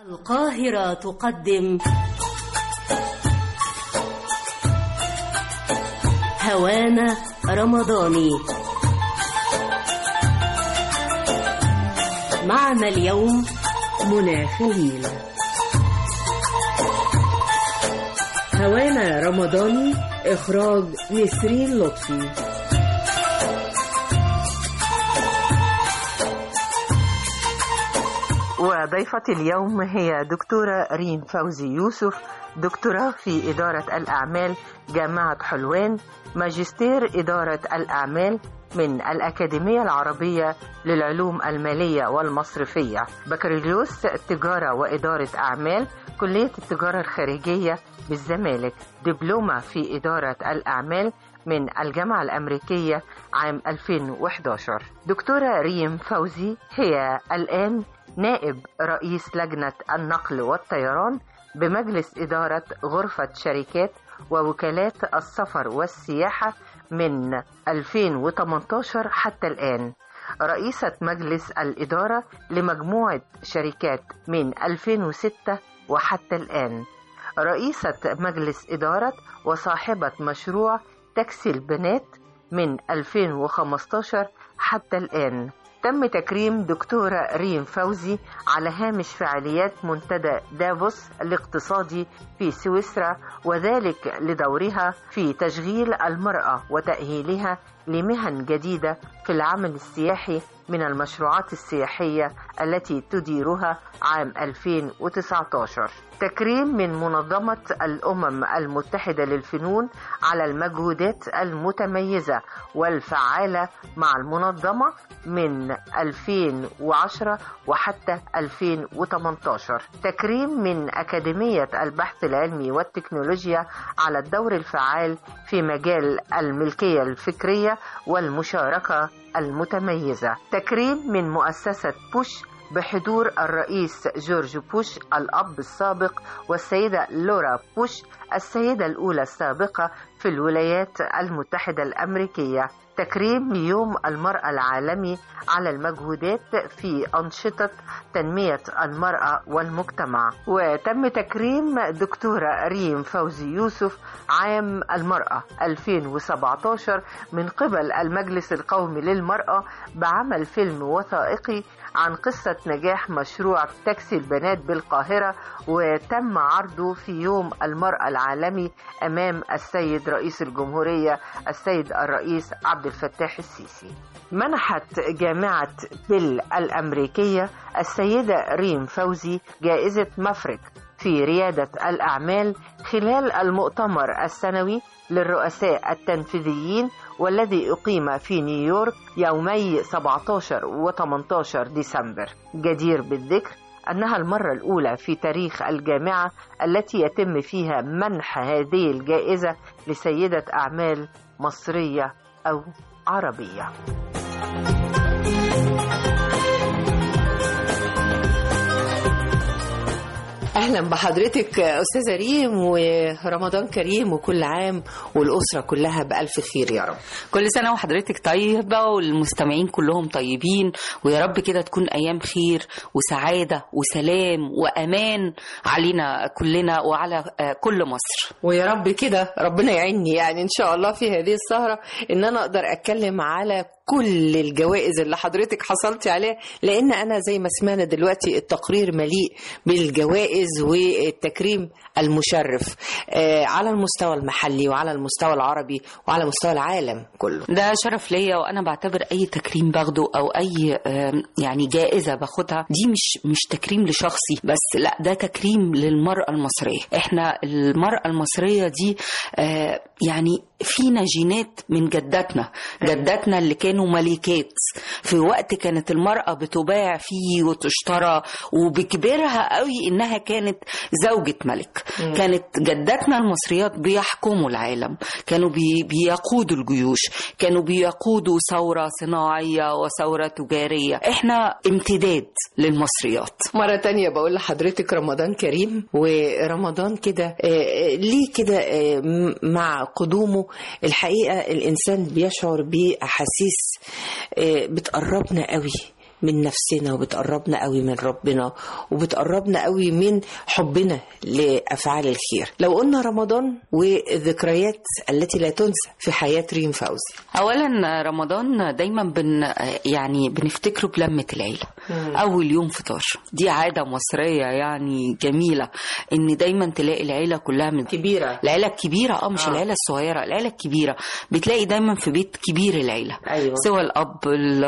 القاهرة تقدم هوانا رمضاني معنا اليوم منى خليل هوانا رمضاني إخراج نسرين لطفي وضيفتي اليوم هي دكتورة رين فوزي يوسف دكتوراه في إدارة الأعمال جامعة حلوان ماجستير إدارة الأعمال من الأكاديمية العربية للعلوم المالية والمصرفية بكالوريوس تجارة وإدارة أعمال كلية التجارة الخارجية بالزمالك دبلومة في إدارة الأعمال من الجامعة الأمريكية عام 2011 دكتورة ريم فوزي هي الآن نائب رئيس لجنة النقل والطيران بمجلس إدارة غرفة شركات ووكالات السفر والسياحة من 2018 حتى الآن رئيسة مجلس الإدارة لمجموعة شركات من 2006 وحتى الآن رئيسة مجلس إدارة وصاحبة مشروع تاكسي البنات من 2015 حتى الآن تم تكريم دكتورة ريم فوزي على هامش فعاليات منتدى دافوس الاقتصادي في سويسرا وذلك لدورها في تشغيل المرأة وتأهيلها لمهن جديدة في العمل السياحي من المشروعات السياحية التي تديرها عام 2019 تكريم من منظمة الأمم المتحدة للفنون على المجهودات المتميزة والفعالة مع المنظمة من 2010 وحتى 2018 تكريم من أكاديمية البحث العلمي والتكنولوجيا على الدور الفعال في مجال الملكية الفكرية والمشاركة المتميزة تكريم من مؤسسة بوش بحضور الرئيس جورج بوش الأب السابق والسيدة لورا بوش السيدة الأولى السابقة في الولايات المتحدة الأمريكية تكريم يوم المرأة العالمي على المجهودات في أنشطة تنمية المرأة والمجتمع وتم تكريم دكتورة ريم فوزي يوسف عام المرأة 2017 من قبل المجلس القومي للمرأة بعمل فيلم وثائقي عن قصة نجاح مشروع تاكسي البنات بالقاهرة وتم عرضه في يوم المرأة العالمي أمام السيد رئيس الجمهورية السيد الرئيس عبد الفتاح السيسي منحت جامعة بيل الأمريكية السيدة ريم فوزي جائزة مفرق في ريادة الأعمال خلال المؤتمر السنوي للرؤساء التنفيذيين والذي أقيم في نيويورك يومي 17 و 18 ديسمبر جدير بالذكر أنها المرة الأولى في تاريخ الجامعة التي يتم فيها منح هذه الجائزة لسيدة أعمال مصرية أو عربية اهلا بحضرتك استاذه ريم ورمضان كريم وكل عام والاسره كلها بالف خير يا رب كل سنة وحضرتك طيبة والمستمعين كلهم طيبين ويا رب كده تكون أيام خير وسعادة وسلام وأمان علينا كلنا وعلى آه، كل مصر ويا رب كده ربنا يعيني يعني ان شاء الله في هذه السهره ان انا اقدر اتكلم على كل الجوائز اللي حضرتك حصلتي عليها لان انا زي ما سمعنا دلوقتي التقرير مليء بالجوائز والتكريم المشرف آه، على المستوى المحلي وعلى المستوى العربي وعلى مستوى العالم كله ده شرف ليا وأنا بعتبر أي تكريم باخده أو أي آم، يعني جائزة باخدها دي مش مش تكريم لشخصي بس لا ده تكريم للمرأة المصرية احنا المرأة المصرية دي آه، يعني فينا جينات من جداتنا جداتنا اللي كانوا ملكات في وقت كانت المرأة بتباع فيه وتشترى وبكبرها قوي إنها كانت زوجة ملك مم. كانت جداتنا المصريات بيحكموا العالم كانوا بي بيقودوا الجيوش كانوا بيقودوا ثورة صناعية وثورة تجارية احنا امتداد للمصريات مرة تانية بقول لحضرتك رمضان كريم ورمضان كده آه، آه، ليه كده آه، م- مع قدومه الحقيقة الإنسان بيشعر بأحاسيس آه، بتقربنا قوي من نفسنا وبتقربنا قوي من ربنا وبتقربنا قوي من حبنا لافعال الخير لو قلنا رمضان والذكريات التي لا تنسى في حياه ريم فوزي اولا رمضان دايما بن يعني بنفتكره بلمه العيله اول يوم فطار دي عاده مصريه يعني جميله ان دايما تلاقي العيله كلها من كبيره العيله الكبيره اه مش آه. العيله الصغيره العيله الكبيره بتلاقي دايما في بيت كبير العيله ايوه سواء الاب ال-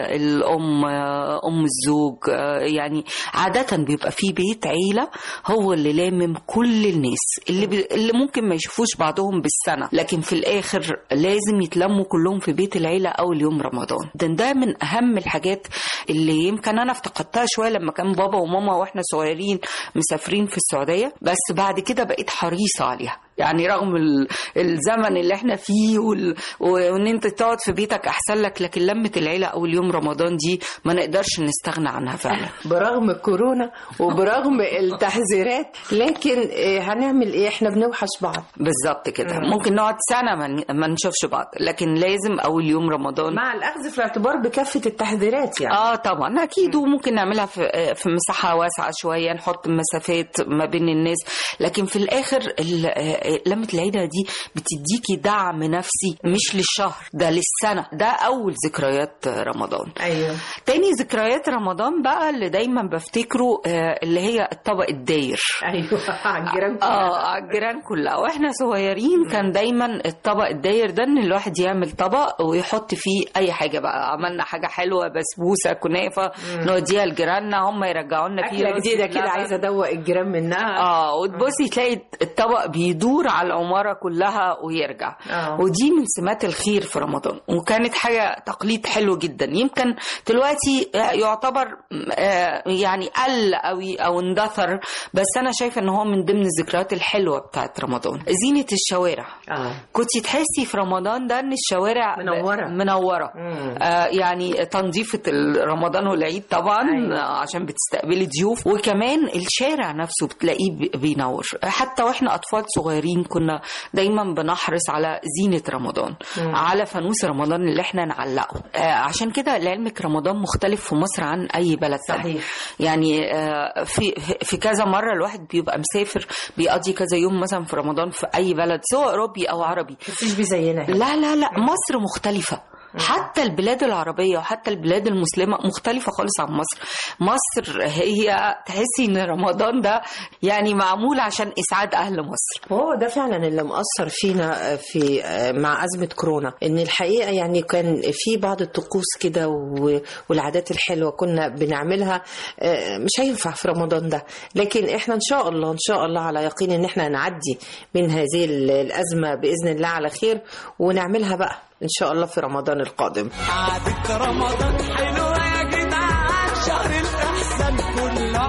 الام ام الزوج يعني عاده بيبقى في بيت عيله هو اللي لامم كل الناس اللي بي اللي ممكن ما يشوفوش بعضهم بالسنه لكن في الاخر لازم يتلموا كلهم في بيت العيله اول يوم رمضان ده ده من اهم الحاجات اللي يمكن انا افتقدتها شويه لما كان بابا وماما واحنا صغيرين مسافرين في السعوديه بس بعد كده بقيت حريصه عليها يعني رغم ال- الزمن اللي احنا فيه وال... وان انت تقعد في بيتك احسن لك لكن لمه العيله اول يوم رمضان دي ما نقدرش نستغنى عنها فعلا برغم كورونا وبرغم التحذيرات لكن آه، هنعمل ايه احنا بنوحش بعض بالظبط كده ممكن نقعد سنه ما ن- ما نشوفش بعض لكن لازم اول يوم رمضان مع الاخذ في الاعتبار بكافه التحذيرات يعني اه طبعا اكيد وممكن نعملها في في مساحه واسعه شويه نحط مسافات ما بين الناس لكن في الاخر ال- آه، لمه العيله دي بتديكي دعم نفسي مش للشهر ده للسنه ده اول ذكريات رمضان ايوه تاني ذكريات رمضان بقى اللي دايما بفتكره آه، اللي هي الطبق الداير ايوه على الجيران اه على الجيران كلها واحنا صغيرين كان دايما الطبق الداير ده ان الواحد يعمل طبق ويحط فيه اي حاجه بقى عملنا حاجه حلوه بسبوسه كنافه نوديها لجيراننا هم يرجعوا لنا فيه اكله رز جديده كده بلبن. عايزه ادوق الجيران منها اه وتبصي تلاقي الطبق بيدور على العماره كلها ويرجع آه. ودي من سمات الخير في رمضان وكانت حاجه تقليد حلو جدا يمكن دلوقتي آه، يعتبر آه، يعني قل او او اندثر بس انا شايفه ان هو من ضمن الذكريات الحلوه بتاعت رمضان زينه الشوارع اه كنت تحسي في رمضان ده ان الشوارع منورة. منوره مم. آه يعني تنظيفه ال- رمضان والعيد طبعا أيوة. آه، عشان بتستقبلي ضيوف وكمان الشارع نفسه بتلاقيه بي- بينور حتى واحنا اطفال صغيرين كنا دايما بنحرص على زينه رمضان مم. على فانوس رمضان اللي احنا نعلقه آه عشان كده لعلمك رمضان مختلف في مصر عن اي بلد تاني. صحيح. يعني آه، في في كذا مره الواحد بيبقى مسافر بيقضي كذا يوم مثلا في رمضان في اي بلد سواء اوروبي او عربي بس مش بيزينا هنا. لا لا لا مصر مختلفة حتى البلاد العربية وحتى البلاد المسلمة مختلفة خالص عن مصر مصر هي تحسي ان رمضان ده يعني معمول عشان اسعاد اهل مصر هو ده فعلا اللي مأثر فينا في مع أزمة كورونا إن الحقيقة يعني كان في بعض الطقوس كده و- والعادات الحلوة كنا بنعملها آه، مش هينفع في رمضان ده لكن احنا إن شاء الله إن شاء الله على يقين إن احنا هنعدي من هذه ال- الأزمة بإذن الله على خير ونعملها بقى إن شاء الله في رمضان القادم عادة رمضان حلوة يا جدعان شهر الإحسان كله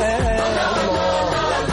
عباد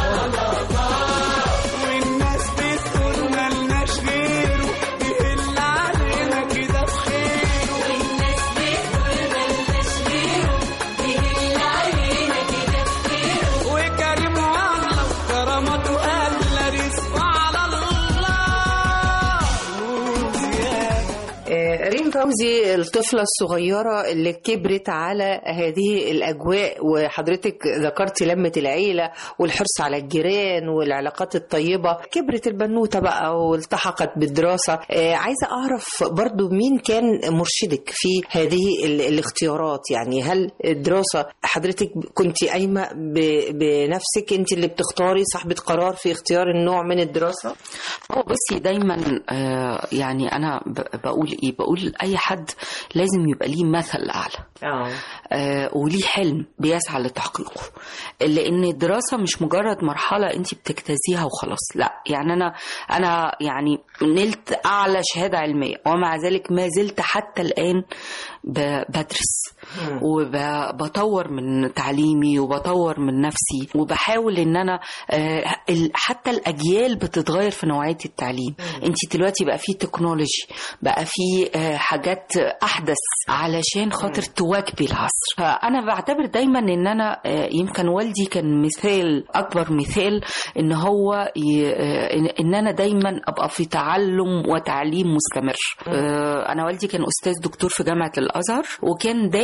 والناس بتقول ملناش غيره بيهل علينا كده بخيره والناس بتقول ملناش غيره بيهل علينا كده بخيره وكريم والله كرمته قال رزقه على الله وزيادة آه، ريم فوزي الطفلة الصغيرة اللي كبرت على هذه الأجواء وحضرتك ذكرتي لمة العيلة والحرص على الجيران والعلاقات الطيبة كبرت البنوتة بقى والتحقت بالدراسة آه، عايزة أعرف برضو مين كان مرشدك في هذه ال- الاختيارات يعني هل الدراسة حضرتك كنت قايمة ب- بنفسك أنت اللي بتختاري صاحبة قرار في اختيار النوع من الدراسة هو بصي دايما آه يعني انا ب- بقول ايه بقول اي حد لازم يبقى ليه مثل اعلى اه آه وليه حلم بيسعى لتحقيقه لان الدراسه مش مجرد مرحله انت بتجتازيها وخلاص لا يعني انا انا يعني نلت اعلى شهاده علميه ومع ذلك ما زلت حتى الان ب- بدرس وبطور من تعليمي وبطور من نفسي وبحاول ان انا آه، ال- حتى الاجيال بتتغير في نوعيه التعليم انت دلوقتي بقى في تكنولوجي بقى في آه، حاجات احدث علشان خاطر تواكبي العصر فانا بعتبر دايما ان انا آه، يمكن والدي كان مثال اكبر مثال ان هو ي- آه، إن- ان انا دايما ابقى في تعلم وتعليم مستمر آه، انا والدي كان استاذ دكتور في جامعه الازهر وكان دائما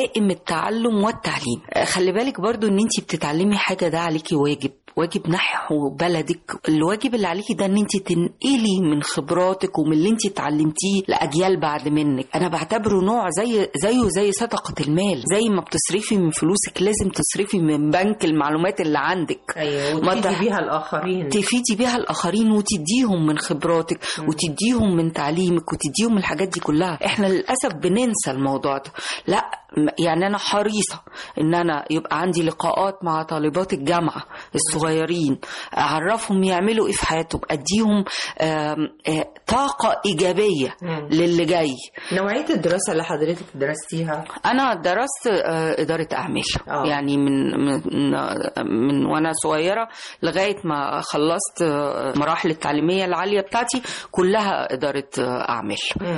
دائم التعلم والتعليم آه، خلي بالك برضو ان انت بتتعلمي حاجه ده عليكي واجب واجب نحو بلدك الواجب اللي عليكي ده ان انت تنقلي من خبراتك ومن اللي انت اتعلمتيه لاجيال بعد منك انا بعتبره نوع زي زيه زي صدقه المال زي ما بتصرفي من فلوسك لازم تصرفي من بنك المعلومات اللي عندك ايوه ما وتفيدي تح- بيها الاخرين تفيدي بيها الاخرين وتديهم من خبراتك وتديهم من تعليمك وتديهم من الحاجات دي كلها احنا للاسف بننسى الموضوع ده لا م- يعني انا حريصه ان انا يبقى عندي لقاءات مع طالبات الجامعه الصغيرين اعرفهم يعملوا ايه في حياتهم اديهم آم، آه، طاقه ايجابيه مم. للي جاي نوعيه الدراسه اللي حضرتك درستيها انا درست آه، إدارة أعمال آه. يعني من من من وأنا صغيرة لغاية ما خلصت آه، مراحل التعليمية العالية بتاعتي كلها إدارة آه، أعمال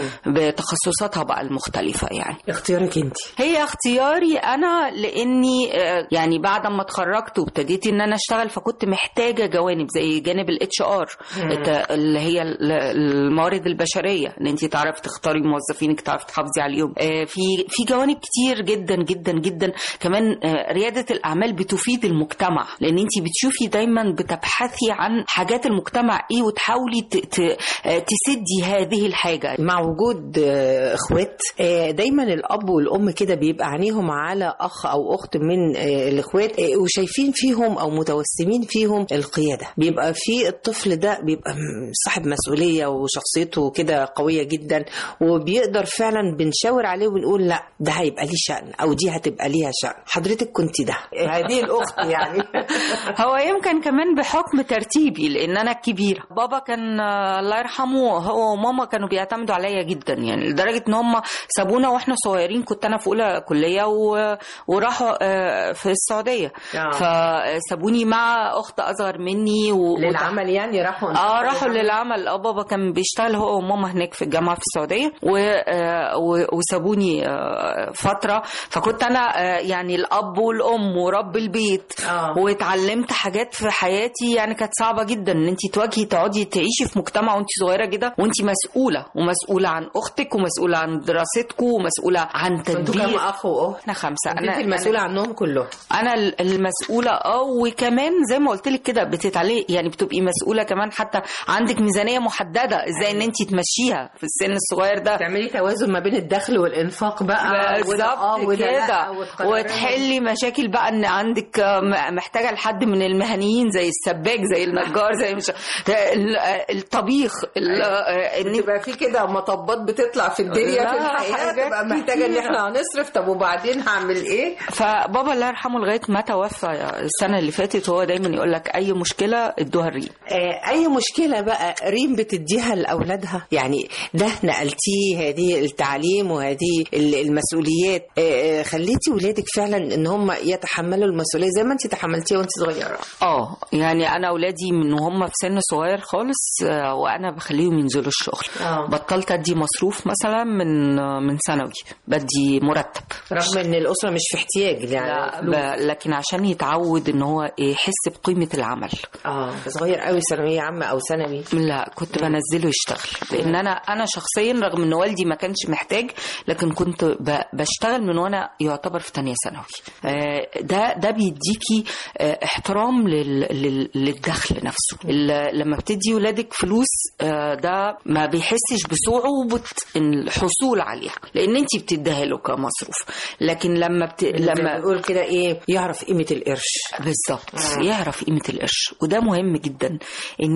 بتخصصاتها بقى المختلفة يعني اختيارك انت هي اختياري انا لاني آه، يعني بعد ما اتخرجت وابتديت ان انا اشتغل فكنت محتاجه جوانب زي جانب الاتش ار اللي هي ال- الموارد البشريه ان انت تعرفي تختاري موظفينك تعرفي تحافظي عليهم آه، في في جوانب كتير جدا جدا جدا كمان آه، رياده الاعمال بتفيد المجتمع لان انت بتشوفي دايما بتبحثي عن حاجات المجتمع ايه وتحاولي ت- ت- آه، تسدي هذه الحاجه مع وجود آه، اخوات آه، دايما الاب والام كده بيبقى عينيهم على اخ او اخت من آه، الاخوات آه، وشايفين فيهم او متوسمين فيهم القياده بيبقى في الطفل ده بيبقى م- صاحب مسؤوليه وشخصيته كده قويه جدا وبيقدر فعلا بنشاور عليه ونقول لا ده هيبقى ليه شأن او دي هتبقى ليها شأن حضرتك كنت ده هذه الاخت يعني هو يمكن كمان بحكم ترتيبي لان انا الكبيره بابا كان آه، الله يرحمه هو وماما كانوا بيعتمدوا عليا جدا يعني لدرجه ان هم سابونا واحنا صغيرين كنت انا في اولى كليه و... وراحوا آه، في السعوديه آه. فسابوني مع اخت اصغر مني و... للعمل يعني راحوا اه راحوا للعمل اه بابا كان بيشتغل هو وماما هناك في الجامعه في السعوديه و... آه، و... وسابوني آه، فتره فكنت انا آه، يعني الاب والام ورب البيت آه. واتعلمت حاجات في حياتي يعني كانت صعبه جدا ان انت تواجهي تقعدي تعيشي في مجتمع وانت صغيره كده وانت مسؤوله ومسؤوله عن اختك ومسؤوله عن دراستكم ومسؤوله عن انتوا كام تدبير اخ واخت احنا خمسه انت المسؤوله عنهم كلهم انا ال- المسؤوله اه وكمان زي ما قلت لك كده بتتعلي يعني بتبقي مسؤوله كمان حتى عندك ميزانيه محدده ازاي ان انت تمشيها في السن الصغير ده تعملي توازن ما بين الدخل والانفاق بقى وده آه بالظبط وده لا، كده والقرارات. وتحلي مشاكل بقى ان عندك آه، م- محتاجه لحد من المهنيين زي السباك زي النجار زي مش ال- آه، الطبيخ ال- آه، ان تبقى في كده مطبات بتطلع في الدنيا لا، في الحياه حاجات تبقى محتاجه ان كتيرة. احنا هنصرف طب وبعدين هعمل ايه؟ فبابا الله يرحمه لغايه ما توفى السنه اللي فاتت هو دايما يقول لك اي مشكله ادوها الريم آه، اي مشكله بقى ريم بتديها لاولادها يعني ده نقلتيه هذه التعليم وهذه ال- المسؤوليات آه، آه، خليتي ولادك فعلا ان هم يتحملوا المسؤوليه زي ما انت تحملتيها وانت صغيره اه يعني انا اولادي من وهم في سن صغير خالص آه، وانا بخليهم ينزلوا الشغل آه. بطلت ادي مصروف مثلا من آه، من ثانوي بدي مرتب رغم ان الاسره مش في احتياج يعني لا فلوس. ب... لكن عشان يتعود ان هو يحس بقيمه العمل اه صغير قوي ثانويه عامه او ثانوي لا كنت بنزله يشتغل لان انا انا شخصيا رغم ان والدي ما كانش محتاج لكن كنت ب... بشتغل من وانا يعتبر في تانية ثانوي آه، ده ده بيديكي آه، احترام لل... لل... للدخل نفسه ال- لما بتدي ولادك فلوس آه، ده ما بيحسش بصعوبه الحصول عليها لان انت بتديها له كمصروف لكن لما بت... لما لما بيقول كده ايه يعرف قيمه القرش بالظبط يعرف قيمه القرش وده مهم جدا ان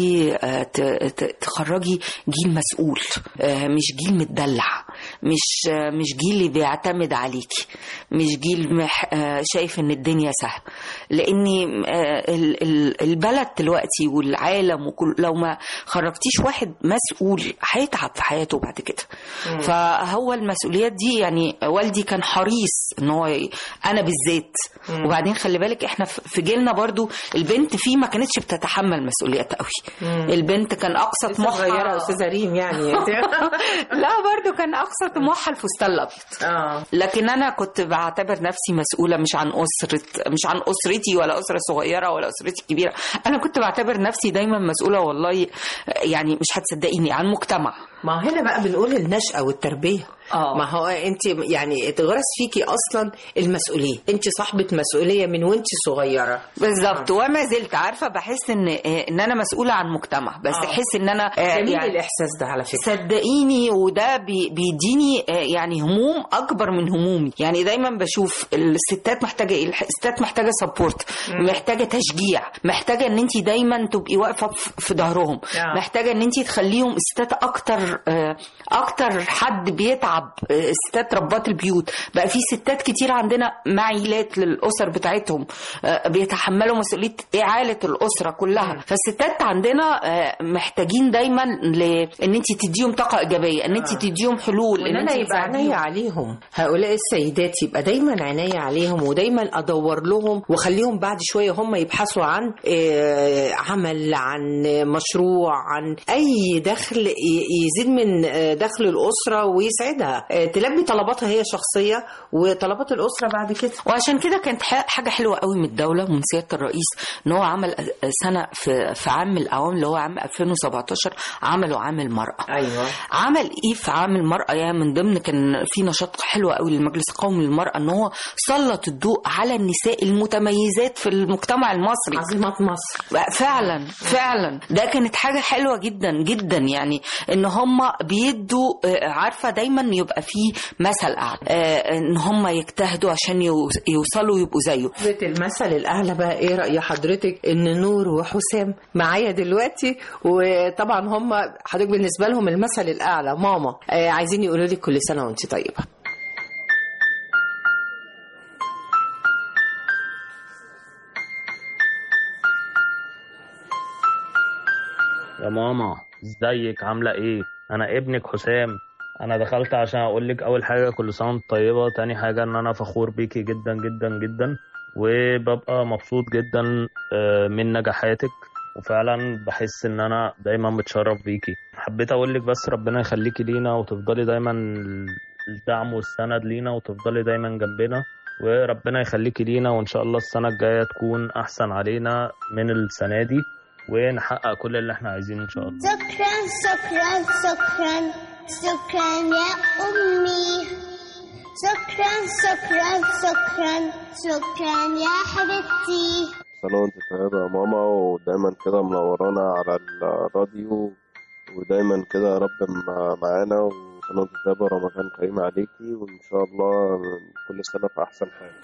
انت تخرجي جيل مسؤول آه، مش جيل متدلع مش آه، مش جيل اللي بيعتمد عليكي مش جيل مح- آه، شايف ان الدنيا سهله لان آه، ال- ال- البلد دلوقتي والعالم وكل لو ما خرجتيش واحد مسؤول هيتعب في حياته بعد كده فهو المسؤوليات دي يعني والدي كان حريص ان هو ي- انا بالذات وبعدين خلي بالك احنا في في جيلنا برضو البنت فيه ما كانتش بتتحمل مسؤوليات قوي البنت كان اقصى لسه صغيره طموحها استاذه ريم يعني لا برضو كان اقصى طموحها الفستان الابيض اه لكن انا كنت بعتبر نفسي مسؤوله مش عن اسره مش عن اسرتي ولا اسره صغيره ولا اسرتي كبيره انا كنت بعتبر نفسي دايما مسؤوله والله يعني مش هتصدقيني عن مجتمع ما هو هنا بقى بنقول النشأة والتربية آه. ما هو انت يعني اتغرس فيكي اصلا المسؤوليه انت صاحبه مسؤوليه من وانت صغيره بالظبط وما زلت عارفه بحس ان ان انا مسؤوله عن مجتمع بس آه. احس ان انا آه، جميل يعني الاحساس ده على فكره صدقيني وده بي- بيديني آه، يعني هموم اكبر من همومي يعني دايما بشوف الستات محتاجه ايه الح- الستات محتاجه سبورت محتاجه تشجيع محتاجه ان انت دايما تبقي واقفه في- في ظهرهم آه. محتاجه ان انت تخليهم الستات اكتر آه، اكتر حد بيتعب آه، الستات ربات البيوت بقى في ستات كتير عندنا معيلات للاسر بتاعتهم آه، بيتحملوا مسؤوليه اعاله الاسره كلها فالستات عندنا آه، محتاجين دايما ل- ان انت تديهم طاقه ايجابيه ان انت تديهم حلول وان انا يبقى عينيا عليهم هؤلاء السيدات يبقى دايما عينيا عليهم ودايما ادور لهم واخليهم بعد شويه هم يبحثوا عن آه، عمل عن مشروع عن اي دخل ي- يزيد من آه، دخل الاسره ويسعدها آه، تلبي طلباتها هي شخصيه وطلبات الاسره بعد كده وعشان كده كانت ح- حاجه حلوه قوي من الدوله ومن سياده الرئيس ان هو عمل سنه في في عام من الاعوام اللي هو عام 2017 عملوا عام المراه ايوه عمل ايه في عام المراه يعني من ضمن كان في نشاط حلو قوي للمجلس القومي للمراه ان هو سلط الضوء على النساء المتميزات في المجتمع المصري عظيمات مصر بقى فعلا فعلا ده كانت حاجة حلوة جدا جدا يعني ان هم بيدوا آه، عارفة دايما يبقى في مثل اعلى آه، ان هم يجتهدوا عشان يو- يوصلوا يبقوا زيه بيت المثل الاعلى بقى ايه راي حضرتك ان نور وحسام معايا دلوقتي وطبعا هم حضرتك بالنسبه لهم المثل الاعلى ماما آه عايزين يقولوا لك كل سنه وانت طيبه يا ماما ازيك عاملة ايه انا ابنك حسام انا دخلت عشان اقول لك اول حاجة كل سنة وانت طيبة تاني حاجة ان انا فخور بيكي جدا جدا جدا وببقى مبسوط جدا آه، من نجاحاتك وفعلا بحس ان انا دايما متشرف بيكي حبيت اقول لك بس ربنا يخليكي لينا وتفضلي دايما الدعم والسند لينا وتفضلي دايما جنبنا وربنا يخليكي لينا وان شاء الله السنة الجاية تكون احسن علينا من السنة دي ونحقق كل اللي احنا عايزينه ان شاء الله شكرا شكرا شكرا شكرا يا أمي شكرا شكرا شكرا شكرا يا حبيبتي سنة وانت طيبة يا ماما ودايما كده منورانا على الراديو ودايما كده يا رب مع- معانا وسنة وانت طيبة رمضان كريم عليكي وإن شاء الله كل سنة في أحسن حال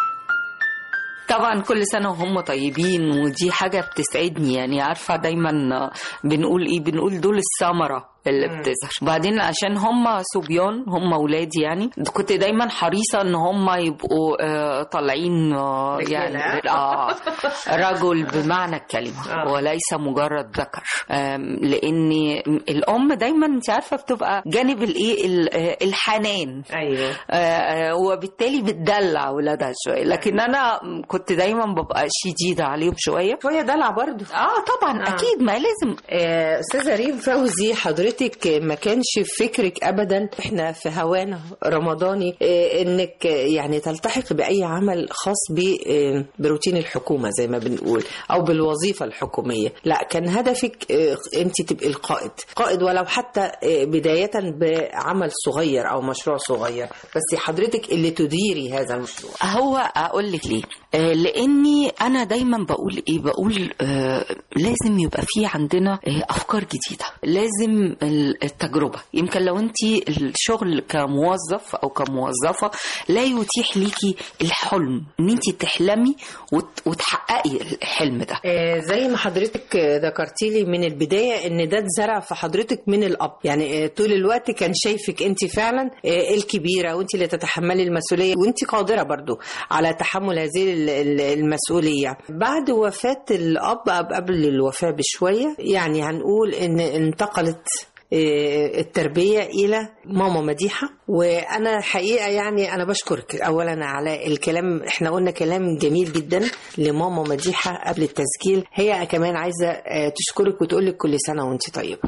طبعا كل سنة وهم طيبين ودي حاجة بتسعدني يعني عارفة دايما بنقول ايه بنقول دول الثمرة اللي بتظهر وبعدين عشان هم صبيان هم ولادي يعني كنت دايما حريصة ان هم يبقوا آه، طالعين آه، يعني اه رجل بمعنى الكلمة وليس مجرد ذكر آم، لان الام دايما انت عارفة بتبقى جانب الايه ال- آه، الحنان ايوه آه، آه، وبالتالي بتدلع ولادها شويه لكن انا كنت دايما ببقى شديده عليهم شويه شويه دلع برضه اه طبعا آه. اكيد ما لازم آه، استاذه ريم فوزي حضرتك ما كانش في فكرك ابدا احنا في هوانا رمضاني آه، انك آه، يعني تلتحق باي عمل خاص ب- آه، بروتين الحكومه زي ما بنقول او بالوظيفه الحكوميه لا كان هدفك آه، انت تبقي القائد قائد ولو حتى آه، بدايه بعمل صغير او مشروع صغير بس حضرتك اللي تديري هذا المشروع هو اقول لك ليه آه، لاني انا دايما بقول ايه بقول آه لازم يبقى في عندنا آه افكار جديده لازم ال- التجربه يمكن لو انت الشغل كموظف او كموظفه لا يتيح ليكي الحلم ان انت تحلمي وت- وتحققي الحلم ده آه، زي ما حضرتك آه، ذكرتي لي من البدايه ان ده اتزرع في حضرتك من الاب يعني آه، طول الوقت كان شايفك انت فعلا آه، الكبيره وانت اللي تتحملي المسؤوليه وانت قادره برضو على تحمل هذه ال- ال- المسؤوليه بعد وفاه الاب أب قبل الوفاه بشويه يعني هنقول ان انتقلت آه، التربية إلى ماما مديحة وأنا حقيقة يعني أنا بشكرك أولا على الكلام إحنا قلنا كلام جميل جدا لماما مديحة قبل التسجيل هي كمان عايزة آه، تشكرك وتقولك كل سنة وأنت طيبة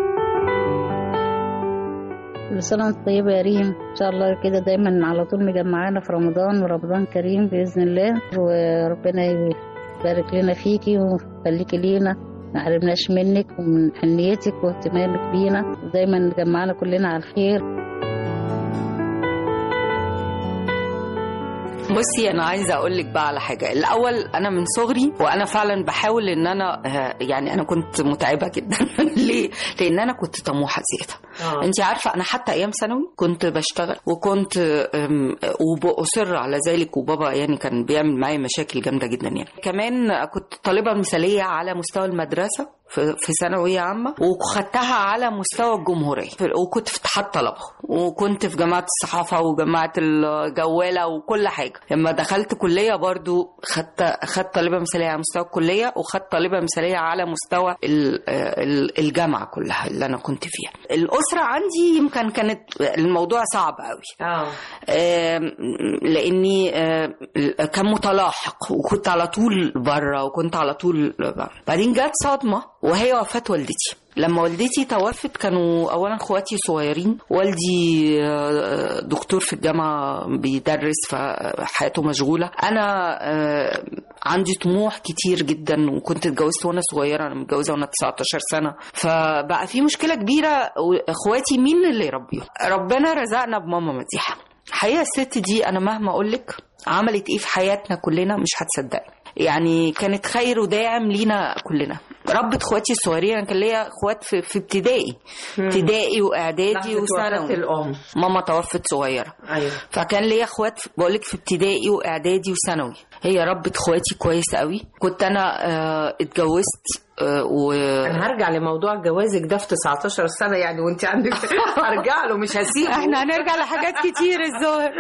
كل سنة وانت طيبة يا ريم إن شاء الله كده دايما على طول مجمعانا في رمضان ورمضان كريم بإذن الله وربنا يبارك لنا فيكي ويخليكي لينا ما حرمناش منك ومن حنيتك واهتمامك بينا ودايما جمعنا كلنا على الخير بصي انا عايزه اقول لك بقى على حاجه الاول انا من صغري وانا فعلا بحاول ان انا آه، يعني انا كنت متعبه جدا ليه لان انا كنت طموحه زياده آه. انت عارفه انا حتى ايام ثانوي كنت بشتغل وكنت أم، وبأصر على ذلك وبابا يعني كان بيعمل معايا مشاكل جامده جدا يعني كمان كنت طالبه مثاليه على مستوى المدرسه في في ثانويه عامه وخدتها على مستوى الجمهوريه وكنت في اتحاد طلبه وكنت في جماعه الصحافه وجماعه الجواله وكل حاجه لما دخلت كليه برضو خدت خدت طالبه مثاليه على مستوى الكليه وخدت طالبه مثاليه على مستوى ال- ال- الجامعه كلها اللي انا كنت فيها الاسره عندي يمكن كانت الموضوع صعب قوي اه آم، لاني آم، كان متلاحق وكنت على طول بره وكنت على طول بره. بعدين جت صدمه وهي وفاه والدتي لما والدتي توفت كانوا اولا اخواتي صغيرين والدي آه، دكتور في الجامعه بيدرس فحياته مشغوله انا آه، عندي طموح كتير جدا وكنت اتجوزت وانا صغيره انا متجوزه وانا 19 سنه فبقى في مشكله كبيره واخواتي مين اللي يربيهم ربنا رزقنا بماما مديحه الحقيقه الست دي انا مهما اقول لك عملت ايه في حياتنا كلنا مش هتصدقي يعني كانت خير وداعم لينا كلنا ربت اخواتي الصغيرين انا كان ليا اخوات في, في ابتدائي ابتدائي واعدادي لحظة وفاة وثانوي الام ماما توفت صغيره ايوه فكان ليا اخوات بقولك في ابتدائي واعدادي وثانوي هي ربت اخواتي كويس قوي كنت انا آه، اتجوزت آه، و انا هرجع لموضوع جوازك ده في 19 سنه يعني وانت عندك هرجع له مش هسيبه احنا هنرجع لحاجات كتير الظاهر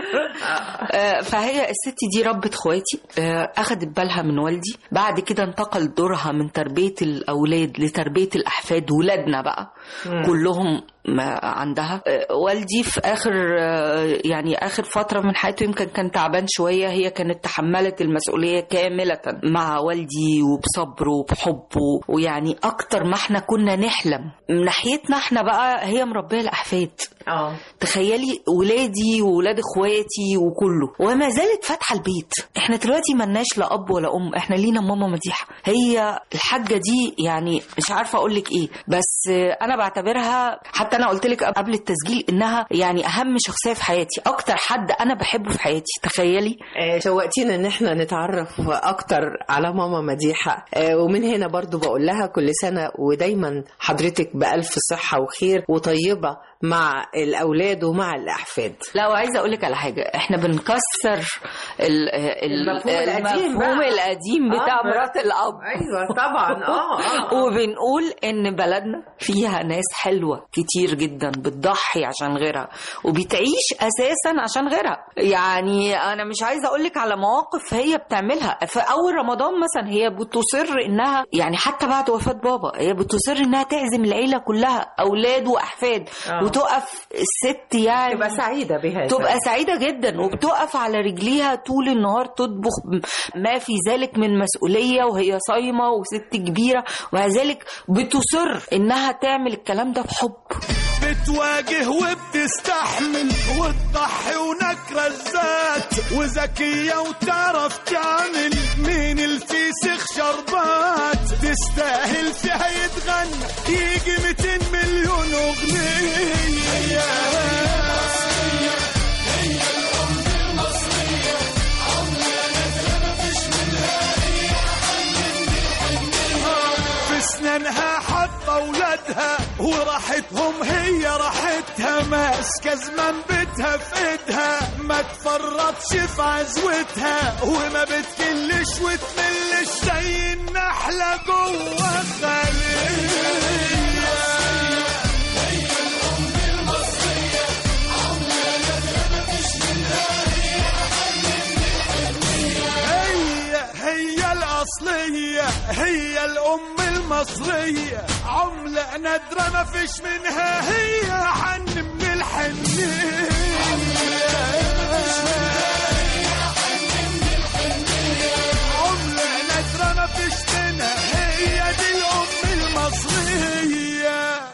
آه، فهي الست دي ربت اخواتي آه، اخدت بالها من والدي بعد كده انتقل دورها من تربيه الاولاد لتربيه الاحفاد ولادنا بقى كلهم ما عندها آه، والدي في اخر آه، يعني اخر فتره من حياته يمكن كان تعبان شويه هي كانت تحملت المسؤوليه كامله مع والدي وبصبره وبحبه ويعني اكتر ما احنا كنا نحلم من ناحيتنا احنا بقى هي مربيه الاحفاد اه تخيلي ولادي وولاد اخواتي وكله وما زالت فاتحه البيت احنا دلوقتي ملناش لا اب ولا ام احنا لينا ماما مديحه هي الحاجه دي يعني مش عارفه اقول لك ايه بس آه، انا بعتبرها حتى انا قلت لك قبل التسجيل انها يعني اهم شخصيه في حياتي اكتر حد انا بحبه في حياتي تخيلي آه، شوقتينا ان احنا نتعرف اكتر على ماما مديحه آه، ومن هنا برضو بقول لها كل سنه ودايما حضرتك بالف صحه وخير وطيبه مع الاولاد ومع الاحفاد لا وعايزه اقول لك على حاجه احنا بنكسر ال ال المفهوم القديم المفهوم بقى. القديم بتاع آه، مرات الاب ايوه طبعا اه اه وبنقول ان بلدنا فيها ناس حلوه كتير جدا بتضحي عشان غيرها وبتعيش اساسا عشان غيرها يعني انا مش عايزه اقول لك على مواقف هي بتعملها في اول رمضان مثلا هي بتصر انها يعني حتى بعد وفاه بابا هي بتصر انها تعزم العيله كلها اولاد واحفاد آه. وتقف الست يعني تبقى سعيده بهذا تبقى سعيدة جدا وبتقف على رجليها طول النهار تطبخ ما في ذلك من مسؤولية وهي صايمة وست كبيرة ومع ذلك بتصر إنها تعمل الكلام ده بحب بتواجه وبتستحمل وتضحي ونكرة الذات وذكية وتعرف تعمل مين الفيسخ شربات تستاهل فيها يتغنى يجي 200 مليون أغنية في اسنانها حاطه ولادها وراحتهم هي راحتها ماسكه زمان بيتها في ايدها ما تفرطش في عزوتها وما بتكلش وتملش زي النحله جوه خليه هي هي الأصلية هي الأم المصرية عملة نادرة ما فيش منها هي حن من الحنية عملة نادرة ما فيش منها هي دي الأم المصرية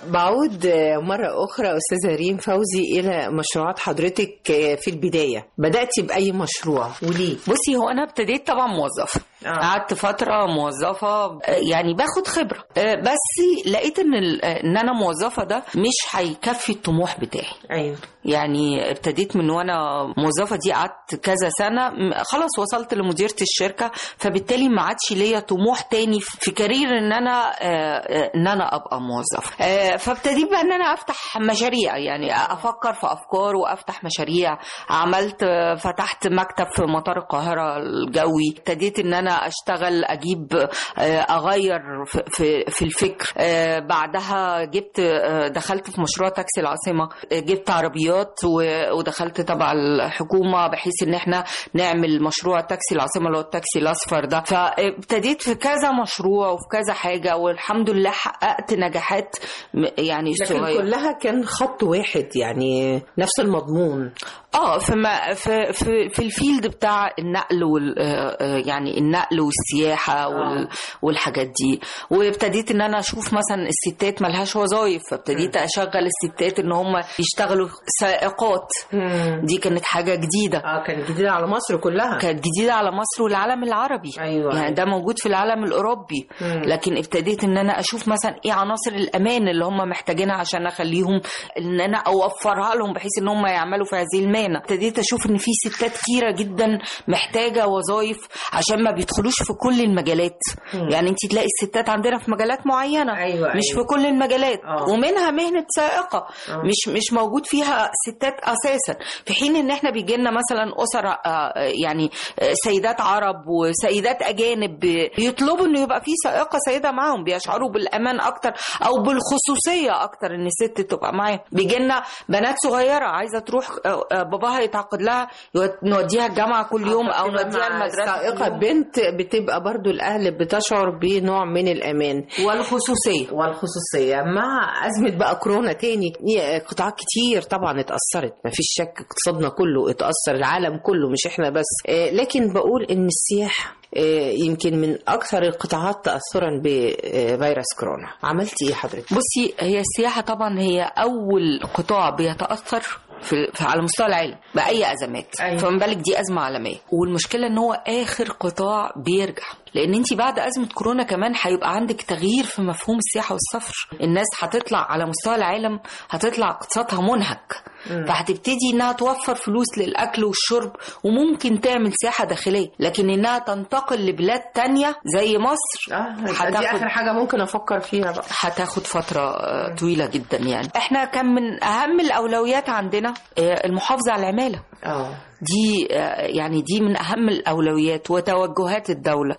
بعود مرة أخرى أستاذة ريم فوزي إلى مشروعات حضرتك في البداية بدأتي بأي مشروع وليه؟ بصي هو انا ابتديت طبعا موظفه آه. قعدت فتره موظفه آه، يعني باخد خبره آه، بس لقيت ان ال- آه، ان انا موظفه ده مش هيكفي الطموح بتاعي أيوه يعني ابتديت من وانا موظفه دي قعدت كذا سنه م- خلاص وصلت لمديره الشركه فبالتالي ما عادش ليا طموح تاني في كارير ان انا آه، آه، ان انا ابقى موظف آه، فابتديت بقى ان انا افتح مشاريع يعني افكر في افكار وافتح مشاريع عملت آه، فتحت مكتب في مطار القاهره الجوي ابتديت ان انا اشتغل اجيب آه، اغير في- في في الفكر آه، بعدها جبت آه، دخلت في مشروع تاكسي العاصمه آه، جبت عربيات و- ودخلت تبع الحكومه بحيث ان احنا نعمل مشروع تاكسي العاصمه اللي هو التاكسي الاصفر ده فابتديت في كذا مشروع وفي كذا حاجه والحمد لله حققت نجاحات م- يعني لكن صغيره كلها كان خط واحد يعني نفس المضمون اه في ما في في, في الفيلد بتاع النقل وال آه، آه، يعني النقل والسياحه وال والحاجات دي وابتديت ان انا اشوف مثلا الستات ملهاش وظايف فابتديت اشغل الستات ان هم يشتغلوا سائقات دي كانت حاجه جديده اه كانت جديدة على مصر كلها كانت جديده على مصر والعالم العربي أيوة. يعني ده موجود في العالم الاوروبي مم. لكن ابتديت ان انا اشوف مثلا ايه عناصر الامان اللي هم محتاجينها عشان اخليهم ان انا اوفرها لهم بحيث ان هم يعملوا في هذه المهنه ابتديت اشوف ان في ستات كتيره جدا محتاجه وظائف عشان ما بيدخلوش في كل المجالات مم. يعني انت تلاقي الستات عندنا في مجالات معينه أيوة، مش أيوة. في كل المجالات آه. ومنها مهنه سائقه آه. مش مش موجود فيها ستات اساسا في حين ان احنا بيجي لنا مثلا اسر آه، يعني آه، سيدات عرب وسيدات اجانب بي- بيطلبوا انه يبقى في سائقه سيده معاهم بيشعروا بالامان اكتر او بالخصوصيه اكتر ان الست تبقى معاهم بيجي لنا بنات صغيره عايزه تروح آه، آه، باباها يتعاقد لها يود- نوديها الجامعه كل يوم او بتبقى نوديها مع المدرسه كل سائقة يوم. بنت بتبقى برضو الأهل بتشعر بنوع من الأمان والخصوصيه والخصوصية مع أزمة بقى كورونا تاني هي قطاعات كتير طبعا اتأثرت ما فيش شك اقتصادنا كله اتأثر العالم كله مش احنا بس آه، لكن بقول إن السياحة آه، يمكن من أكثر القطاعات تأثرا بفيروس كورونا عملتي إيه حضرتك؟ بصي هي السياحة طبعا هي أول قطاع بيتأثر في, في على مستوى العالم بأي أزمات أيوة. فما بالك دي أزمة عالمية والمشكلة إن هو آخر قطاع بيرجع لأن أنت بعد أزمة كورونا كمان هيبقى عندك تغيير في مفهوم السياحة والسفر الناس هتطلع على مستوى العالم هتطلع اقتصادها منهك فهتبتدي انها توفر فلوس للاكل والشرب وممكن تعمل سياحه داخليه لكن انها تنتقل لبلاد تانية زي مصر اه دي آخر حاجة ممكن أفكر فيها بقى هتاخد فترة آه، طويلة جدا يعني احنا كان من اهم الاولويات عندنا آه، المحافظة على العمالة اه دي آه، يعني دي من اهم الاولويات وتوجهات الدولة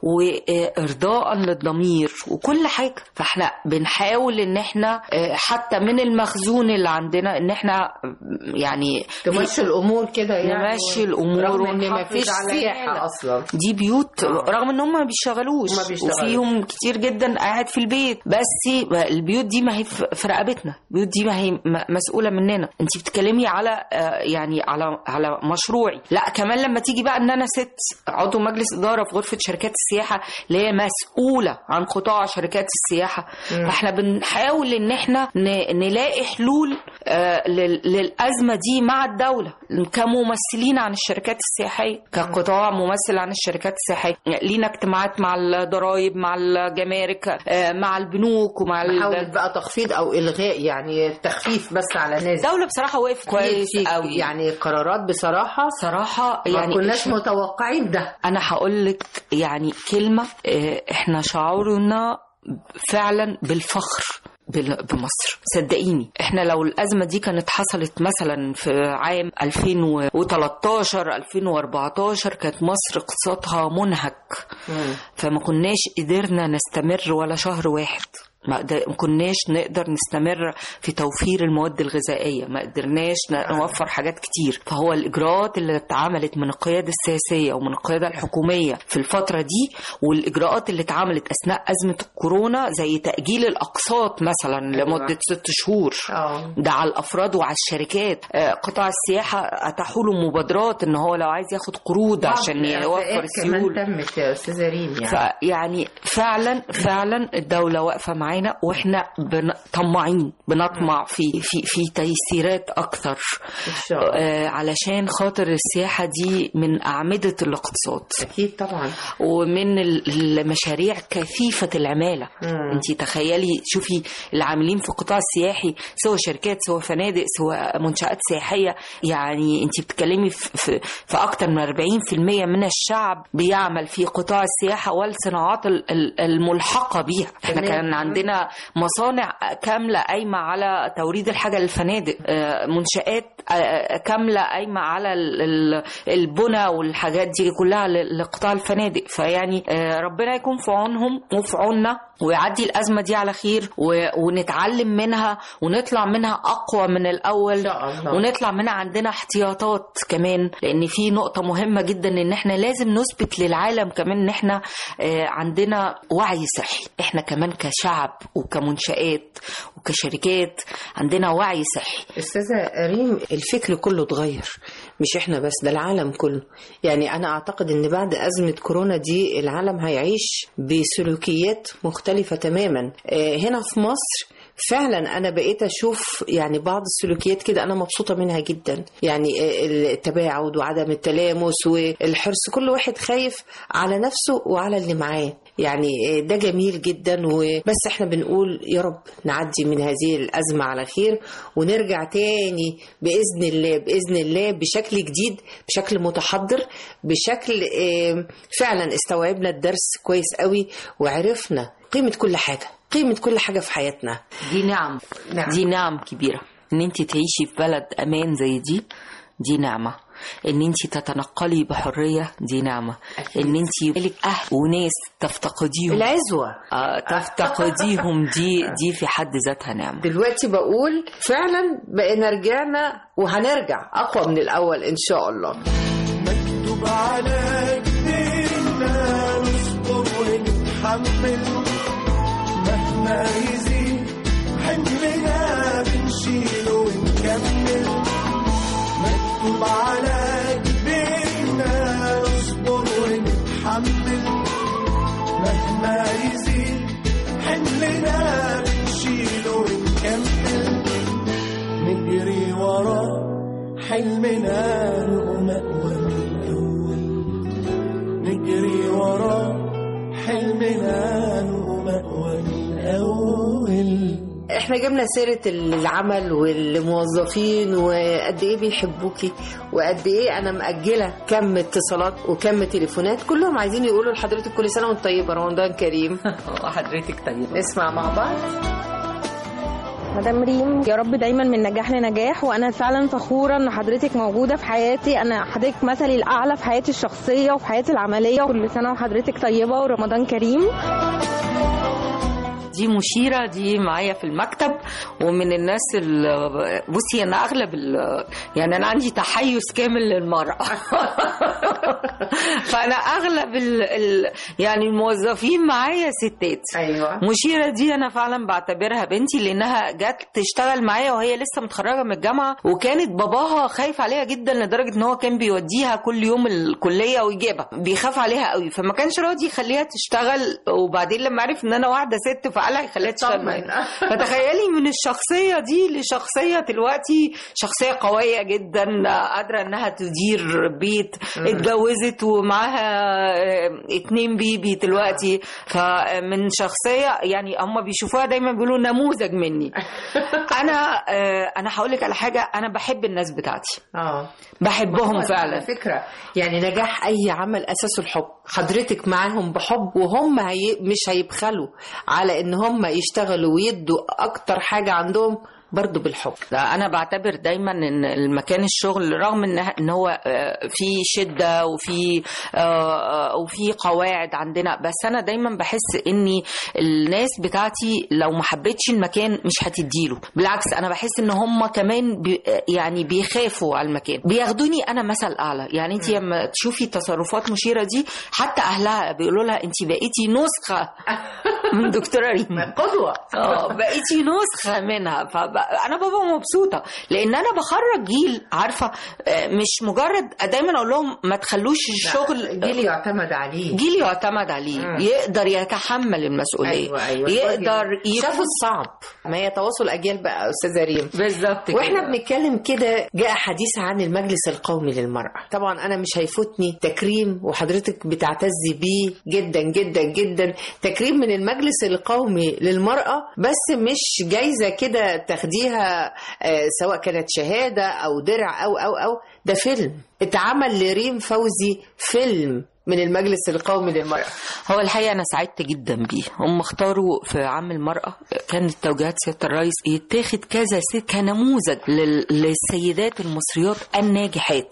وارضاء للضمير وكل حاجة فاحنا بنحاول ان احنا آه، حتى من المخزون اللي عندنا ان احنا آه، يعني تمشي الأمور كده يعني نمشي الامور رغم إن ونحافظ مفيش على سياحة العمالة. أصلا دي بيوت رغم ان هم ما بيشتغلوش ما بيشتغلوش. وفيهم كتير جدا قاعد في البيت بس البيوت دي ما هي في في رقبتنا البيوت دي ما هي م- مسؤوله مننا انت بتتكلمي على آه، يعني على على مشروعي لا كمان لما تيجي بقى ان انا ست عضو مجلس اداره في غرفه شركات السياحه اللي هي مسؤوله عن قطاع شركات السياحه فاحنا بنحاول ان احنا ن- نلاقي حلول آه، لل- للازمه دي مع الدوله كممثلين عن الشركات السياحيه كقطاع ممثل عن الشركات السياحيه يعني لينا اجتماعات مع الضرايب مع الجمارك آه، مع البنوك ومع ال- محاولة بقى تخفيض أو إلغاء يعني تخفيف بس على ناس الدوله بصراحه وقفت كويس في- قوي يعني قرارات بصراحة صراحه ما يعني كناش متوقعين ده انا هقول لك يعني كلمه آه، احنا شعورنا فعلا بالفخر بال- بمصر صدقيني احنا لو الازمه دي كانت حصلت مثلا في عام 2013 2014 كانت مصر اقتصادها منهك فما كناش قدرنا نستمر ولا شهر واحد ما قد- ما كناش نقدر نستمر في توفير المواد الغذائيه ما قدرناش ن- نوفر حاجات كتير فهو الاجراءات اللي اتعملت من القياده السياسيه ومن القياده الحكوميه في الفتره دي والاجراءات اللي اتعملت اثناء ازمه الكورونا زي تاجيل الاقساط مثلا لمده ست شهور اه ده على الافراد وعلى الشركات آه، قطاع السياحه اتاحوا له مبادرات ان هو لو عايز ياخد قروض عشان يوفر كمان السيوله تمت يا استاذه ريم يعني فيعني فعلا فعلا الدولة واقفة معانا معانا واحنا بن- طماعين بنطمع في في في تيسيرات اكثر ان شاء الله آه، علشان خاطر السياحه دي من اعمده الاقتصاد اكيد طبعا ومن ال- المشاريع كثيفة العمالة مم. انت تخيلي شوفي العاملين في القطاع السياحي سواء شركات سواء فنادق سواء منشآت سياحية يعني انت بتتكلمي في, في, في أكتر من 40% من الشعب بيعمل في قطاع السياحة والصناعات ال- ال- الملحقة بيها احنا تمام. كان عندنا مصانع كاملة قايمة على توريد الحاجة للفنادق آه، منشآت آه، كاملة قايمة على ال- ال- البنى والحاجات دي كلها ل- لقطاع الفنادق فيعني آه، ربنا يكون في عونهم وفي عوننا ويعدي الأزمة دي على خير و- ونتعلم منها ونطلع منها أقوى من الأول إن شاء الله. ونطلع منها عندنا احتياطات كمان لأن في نقطة مهمة جدا إن احنا لازم نثبت للعالم كمان إن احنا آه، عندنا وعي صحي احنا كمان كشعب وكمنشآت وكشركات عندنا وعي صحي استاذه ريم الفكر كله اتغير مش احنا بس ده العالم كله يعني انا اعتقد ان بعد ازمه كورونا دي العالم هيعيش بسلوكيات مختلفه تماما آه، هنا في مصر فعلا انا بقيت اشوف يعني بعض السلوكيات كده انا مبسوطه منها جدا يعني آه، التباعد وعدم التلامس والحرص كل واحد خايف على نفسه وعلى اللي معاه يعني آه، ده جميل جدا وبس احنا بنقول يا رب نعدي من هذه الازمه على خير ونرجع تاني باذن الله باذن الله بشكل جديد بشكل متحضر بشكل آه، فعلا استوعبنا الدرس كويس قوي وعرفنا قيمه كل حاجه قيمه كل حاجه في حياتنا دي نعم نعم. دي نعم كبيرة ان انت تعيشي في بلد امان زي دي دي نعمة ان انت تتنقلي بحرية دي نعمة ان انت لك اهل وناس تفتقديهم العزوه آه تفتقديهم دي دي في حد ذاتها نعمة دلوقتي بقول فعلا بقينا رجعنا وهنرجع اقوى من الاول ان شاء الله مكتوب على جبيننا نصبر ونتحمل مهما يزيد حملنا بنشيله ونكمل مكتوب على جبيننا نصبر ونتحمل مهما يزيد حملنا بنشيله ونكمل نجري ورا حلمنا مأوى من الأول نجري ورا حلمنا مأوى من الأول احنا جبنا سيرة العمل والموظفين وقد ايه بيحبوكي وقد ايه انا مأجلة كم اتصالات وكم تليفونات كلهم عايزين يقولوا لحضرتك كل سنة وانت طيبة رمضان كريم حضرتك طيبة نسمع مع بعض مدام ريم يا رب دايما من نجاح لنجاح وانا فعلا فخوره ان حضرتك موجوده في حياتي انا حضرتك مثلي الاعلى في حياتي الشخصيه وفي حياتي العمليه كل سنه وحضرتك طيبه ورمضان كريم دي مشيرة دي معايا في المكتب ومن الناس ال- بصي أنا أغلب ال- يعني أنا عندي تحيز كامل للمرأة فأنا أغلب ال ال يعني الموظفين معايا ستات ايوه مشيرة دي أنا فعلا بعتبرها بنتي لأنها جت تشتغل معايا وهي لسه متخرجة من الجامعة وكانت باباها خايف عليها جدا لدرجة إن هو كان بيوديها كل يوم الكلية ويجيبها بيخاف عليها قوي فما كانش راضي يخليها تشتغل وبعدين لما عرف إن أنا واحدة ست فقال هيخليها تشتغل معايا فتخيلي من الشخصية دي لشخصية دلوقتي شخصية قوية جدا قادرة انها تدير بيت اتجوزت ومعاها آه، اتنين بيبي دلوقتي فمن شخصية يعني هم بيشوفوها دايما بيقولوا نموذج مني انا آه، انا هقول لك على حاجة انا بحب الناس بتاعتي اه بحبهم على فعلا فكرة يعني نجاح أي عمل أساسه الحب حضرتك معاهم بحب وهم هي... مش هيبخلوا على إن هم يشتغلوا ويدوا أكتر حاجة عندهم برضو بالحب لا انا بعتبر دايما ان المكان الشغل رغم ان ان هو آه، في شده وفي آه، آه، وفي قواعد عندنا بس انا دايما بحس اني الناس بتاعتي لو ما حبيتش المكان مش هتديله بالعكس انا بحس ان هم كمان بي يعني بيخافوا على المكان بياخدوني انا مثل اعلى يعني انت لما تشوفي تصرفات مشيره دي حتى اهلها بيقولوا لها انت بقيتي نسخه من دكتوره ريم قدوه اه بقيتي نسخه منها فانا بابا مبسوطه لان انا بخرج جيل عارفه آه، مش مجرد دايما اقول لهم ما تخلوش الشغل جيل يعتمد عليه جيل يعتمد عليه مم. يقدر يتحمل المسؤوليه ايوه ايوه يقدر شافوا الصعب ما هي تواصل اجيال بقى يا استاذه ريم بالظبط واحنا كده. بنتكلم كده جاء حديث عن المجلس القومي للمرأة طبعا انا مش هيفوتني تكريم وحضرتك بتعتزي بيه جدا جدا جدا تكريم من المجلس القومي للمرأة بس مش جايزة كده تاخديها آه، سواء كانت شهادة او درع او او او ده فيلم اتعمل لريم فوزي فيلم من المجلس القومي للمرأة هو الحقيقه انا سعدت جدا بيه هم اختاروا في عام المراه كانت توجيهات سياده الرئيس يتاخد كذا ست كنموذج لل- للسيدات المصريات الناجحات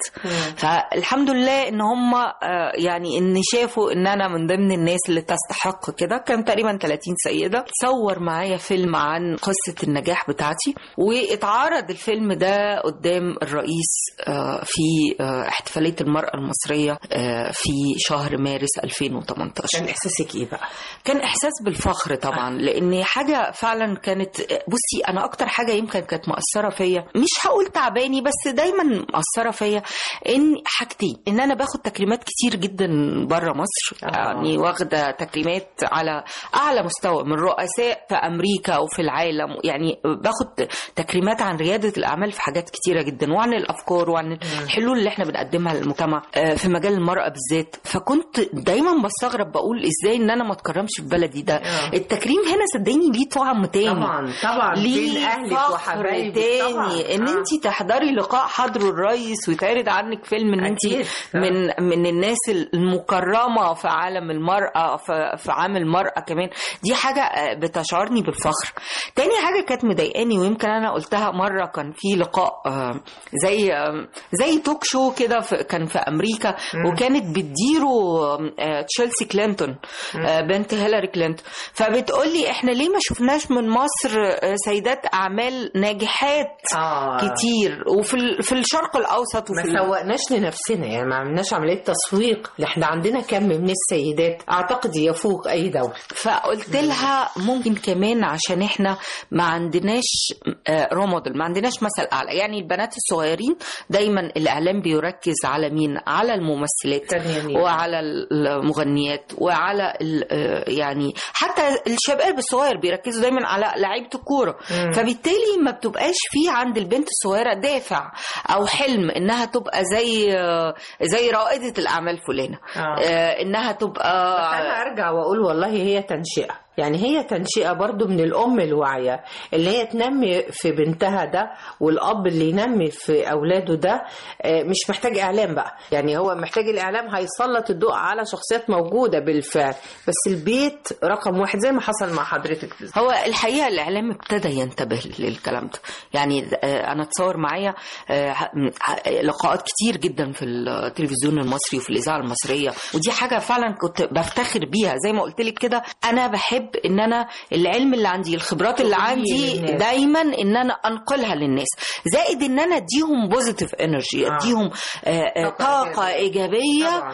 فالحمد لله ان هم آه، يعني ان شافوا ان انا من ضمن الناس اللي تستحق كده كان تقريبا 30 سيده صور معايا فيلم عن قصه النجاح بتاعتي واتعرض الفيلم ده قدام الرئيس آه، في آه، احتفاليه المراه المصريه آه، في شهر مارس 2018 كان احساسك ايه بقى؟ كان احساس بالفخر طبعا لان حاجه فعلا كانت بصي انا اكتر حاجه يمكن كانت مأثره فيا مش هقول تعباني بس دايما مأثره فيا ان حاجتين ان انا باخد تكريمات كتير جدا بره مصر آه. يعني واخده تكريمات على اعلى مستوى من رؤساء في امريكا وفي العالم يعني باخد تكريمات عن رياده الاعمال في حاجات كتيره جدا وعن الافكار وعن الحلول اللي احنا بنقدمها للمجتمع آه، في مجال المراه بالذات فكنت دايما بستغرب بقول ازاي ان انا ما اتكرمش في بلدي ده آه. التكريم هنا صدقيني ليه طعم تاني طبعا طبعا بين ليه اهلك فخر وحبايبك تاني طبعا ان آه. انت تحضري لقاء حضره الرئيس ويتعرض عنك فيلم ان انت أكيد. آه. من من الناس المكرمه في عالم المراه في, في عام المراه كمان دي حاجه آه، بتشعرني بالفخر تاني حاجه كانت مضايقاني ويمكن انا قلتها مره كان في لقاء آه، زي آه، زي توك شو كده في- كان في امريكا وكانت بتديره آه، تشيلسي كلينتون آه، بنت هيلاري كلينتون فبتقولي احنا ليه ما شفناش من مصر آه، سيدات اعمال ناجحات آه. كتير وفي ال- في الشرق الاوسط ما وفي ال- سوقناش لنفسنا يعني ما عملناش عمليه تسويق احنا عندنا كم من السيدات اعتقد يفوق اي دوله فقلت لها ممكن كمان عشان احنا ما عندناش رول موديل ما عندناش مثل اعلى يعني البنات الصغيرين دايما الاعلام بيركز على مين على الممثلات فنانين. وعلى المغنيات وعلى ال- آه، يعني حتى الشباب الصغير بيركزوا دايما على لعيبه الكوره فبالتالي ما بتبقاش في عند البنت الصغيره دافع او حلم انها تبقى زي آه، زي رائده الاعمال فلانه آه. آه، انها تبقى انا ارجع واقول والله هي تنشئه يعني هي تنشئه برضو من الام الواعيه اللي هي تنمي في بنتها ده والاب اللي ينمي في اولاده ده آه، مش محتاج اعلام بقى يعني هو محتاج الاعلام هيسلط الضوء على شخصيات موجوده بالفعل بس البيت رقم واحد زي ما حصل مع حضرتك بالظبط. هو الحقيقه الاعلام ابتدى ينتبه للكلام ده يعني آه، انا اتصور معايا آه، ه- لقاءات كتير جدا في التلفزيون المصري وفي الاذاعه المصريه ودي حاجه فعلا كنت بفتخر بيها زي ما قلت لك كده انا بحب ان انا العلم اللي عندي الخبرات اللي تقوليه عندي للناس. دايما ان انا انقلها للناس زائد ان انا اديهم بوزيتيف انرجي آه. اديهم آه، آه، طاقة طاقه ايجابيه طبعاً.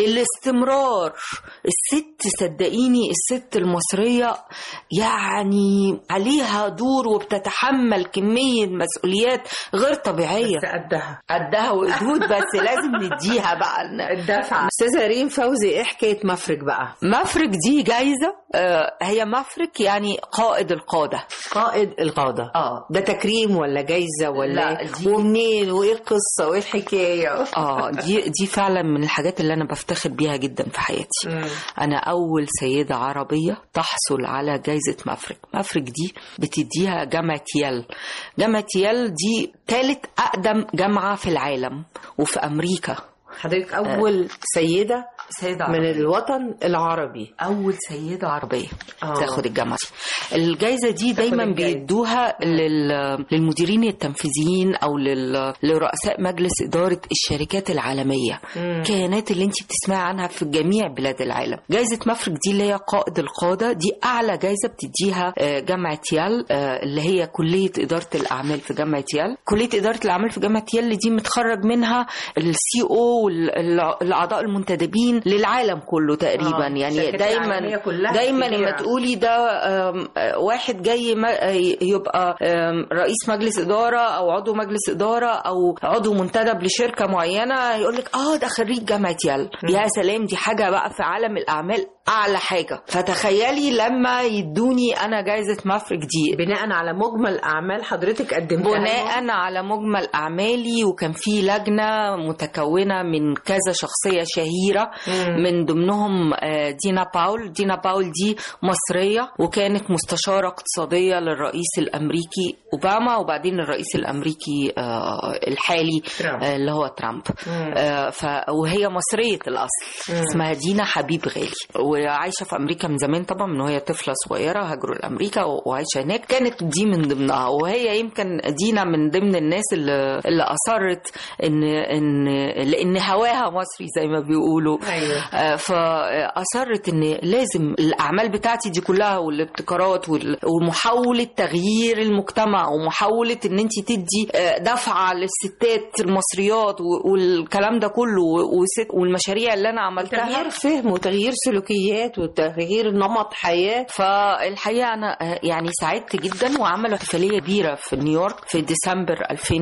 للاستمرار الست صدقيني الست المصرية يعني عليها دور وبتتحمل كمية مسؤوليات غير طبيعية بس قدها قدها وقدود بس لازم نديها بقى الدفعه استاذه ريم فوزي ايه حكايه مفرق بقى مفرق دي جايزة آه، هي مفرق يعني قائد القادة قائد القادة اه ده تكريم ولا جايزة ولا لا، إيه؟ دي- ومنين وايه القصة وايه الحكاية اه دي دي فعلا من الحاجات اللي انا بفتخر بيها جدا في حياتي مم. انا اول سيده عربيه تحصل على جائزه مفرق مفرق دي بتديها جامعه يال جامعه يال دي ثالث اقدم جامعه في العالم وفي امريكا حضرتك أول سيدة سيده من عربية. الوطن العربي اول سيده عربيه آه. تاخد الجامعه دي الجائزه دي دايما الجايزة. بيدوها لل- للمديرين التنفيذيين او لل- لرؤساء مجلس اداره الشركات العالميه الكيانات اللي انت بتسمعي عنها في جميع بلاد العالم جائزه مفرق دي اللي هي قائد القاده دي اعلى جائزه بتديها آه، جامعه يال آه، اللي هي كليه اداره الاعمال في جامعه يال كليه اداره الاعمال في جامعه يال دي متخرج منها السي او والاعضاء المنتدبين للعالم كله تقريبا آه، يعني الشركات العالمية دايما كلها دايما كبيرة. لما تقولي ده آم، آه، واحد جاي ما- آه، يبقى آم، رئيس مجلس اداره او عضو مجلس اداره او عضو منتدب لشركه معينه يقول لك اه ده خريج جامعه يال يا سلام دي حاجه بقى في عالم الاعمال اعلى حاجه فتخيلي لما يدوني انا جائزه مفرق دي بناء على مجمل اعمال حضرتك قدمتها بناء على مجمل اعمالي وكان في لجنه متكونه من كذا شخصيه شهيره من ضمنهم آه، دينا باول دينا باول دي مصريه وكانت مستشاره اقتصاديه للرئيس الامريكي اوباما وبعدين الرئيس الامريكي آه، الحالي ترامب. آه، اللي هو ترامب آه، ف... وهي مصريه الاصل اسمها دينا حبيب غالي وعايشه في امريكا من زمان طبعا من وهي طفله صغيره هاجروا لامريكا وعايشه هناك كانت دي من ضمنها وهي يمكن دينا من ضمن الناس اللي, اللي اصرت ان ان لان هواها مصري زي ما بيقولوا أيوة. آه، فاصرت ان لازم الاعمال بتاعتي دي كلها والابتكارات وال- ومحاوله تغيير المجتمع ومحاوله ان انت تدي آه، دفعه للستات المصريات و- والكلام ده كله و- وست- والمشاريع اللي انا عملتها تغيير فهم وتغيير سلوكيات وتغيير نمط حياه فالحقيقه انا آه، يعني سعدت جدا وعملوا احتفاليه كبيره في نيويورك في ديسمبر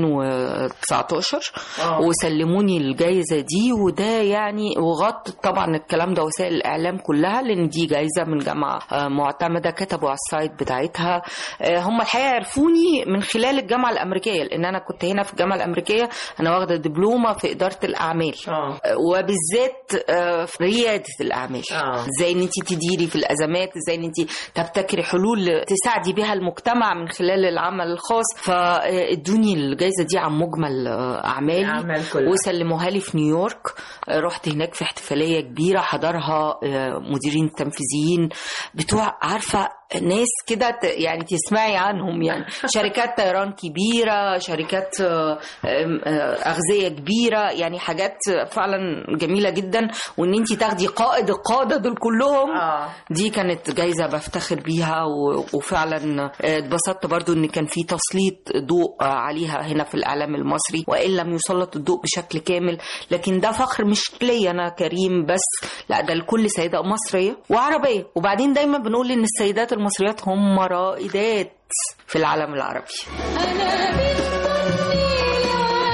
2019 آه. وسلموني الجائزه دي وده يعني وغطت طبعا الكلام ده وسائل الاعلام كلها لان دي جائزه من جامعه آه، معتمده كتبوا على السايت بتاعتها آه، هم الحقيقه عرفوني من خلال الجامعه الامريكيه لان انا كنت هنا في الجامعه الامريكيه انا واخده دبلومه في اداره الاعمال اه وبالذات آه، في رياده الاعمال آه. ازاي ان انت تديري في الازمات ازاي ان انت تبتكري حلول تساعدي بها المجتمع من خلال العمل الخاص فادوني الجائزه دي عن مجمل آه، اعمالي أعمال كلها. وسلموها لي في نيويورك آه، رحت هناك في احتفاليه كبيره حضرها آه، مديرين تنفيذيين بتوع عارفه ناس كده ت- يعني تسمعي عنهم يعني شركات طيران كبيره شركات آه، آم، آه، اغذيه كبيره يعني حاجات فعلا جميله جدا وان انت تاخدي قائد القاده دول كلهم اه دي كانت جايزة بفتخر بيها و- وفعلا آه، اتبسطت برضو ان كان في تسليط ضوء آه، عليها هنا في الاعلام المصري وان لم يسلط الضوء بشكل كامل لكن ده فخر مش ليا انا كريم بس لا ده لكل سيدة مصرية وعربية وبعدين دايما بنقول ان السيدات المصريات هم رائدات في العالم العربي أنا بالطنيل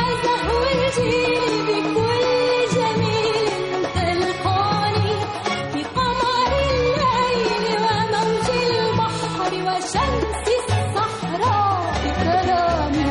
وزهوتي بكل جميل تلقاني في قمر الليل وموج البحر وشمس الصحراء بكلامي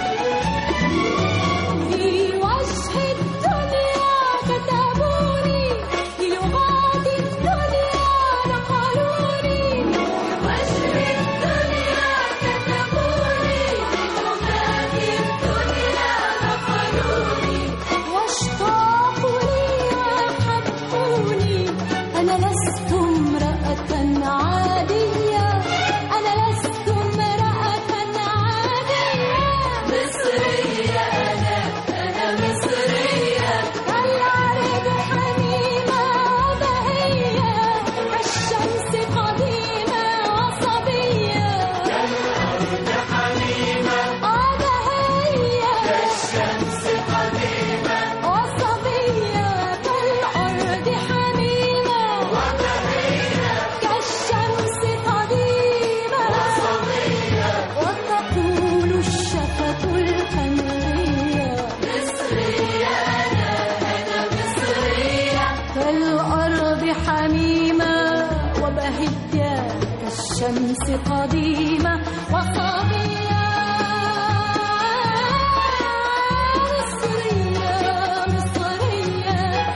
في وجه الدنيا كتبوني بلغات الدنيا نقلوني وجه الدنيا كتبوني بلغات الدنيا نقلوني واشتاقوا لي وحبوني أنا لست امرأة عادية أنا لست امرأة عادية مصرية أنا أنا مصرية كالعرب حميمة وبهية كالشمس قديمة وصبية كالعرب حميمة وبهية كالشمس قديمة وصبية كالأرض حميمة وبهية كالشمس قديمة وصبية وتقول الشفة الحمرية مصرية أنا أنا مصرية كالأرض حميمة وبهية كالشمس قديمة وصبية مصرية مصرية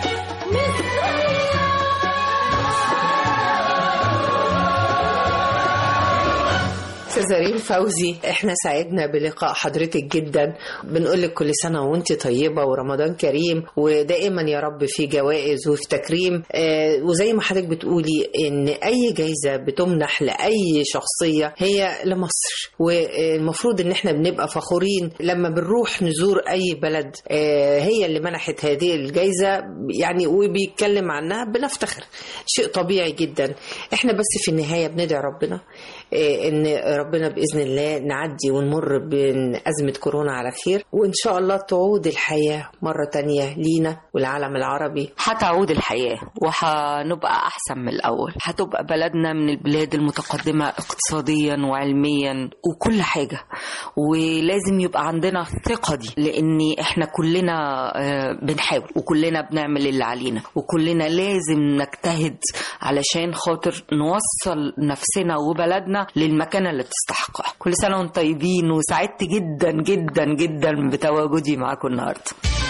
مصرية استاذه ريم فوزي احنا سعدنا بلقاء حضرتك جدا بنقول لك كل سنه وانت طيبه ورمضان كريم ودائما يا رب في جوائز وفي تكريم آه وزي ما حضرتك بتقولي ان اي جايزه بتمنح لاي شخصيه هي لمصر والمفروض ان احنا بنبقى فخورين لما بنروح نزور اي بلد آه هي اللي منحت هذه الجايزه يعني وبيتكلم عنها بنفتخر شيء طبيعي جدا احنا بس في النهايه بندعي ربنا آه، ان ربنا باذن الله نعدي ونمر بازمه كورونا على خير وان شاء الله تعود الحياه مره تانية لينا والعالم العربي هتعود الحياة وهنبقى أحسن من الأول هتبقى بلدنا من البلاد المتقدمة اقتصاديا وعلميا وكل حاجة ولازم يبقى عندنا الثقة دي لأن احنا كلنا آه، بنحاول وكلنا بنعمل اللي علينا وكلنا لازم نجتهد علشان خاطر نوصل نفسنا وبلدنا للمكانة اللي تستحقها كل سنة وانتم طيبين وسعدت جدا جدا جدا بتواجدي معاكم النهارده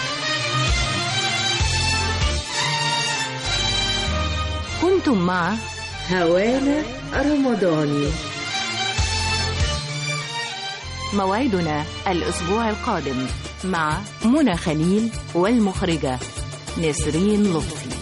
كنتم مع هوانا رمضاني موعدنا الأسبوع القادم مع منى خليل والمخرجة نسرين لطفي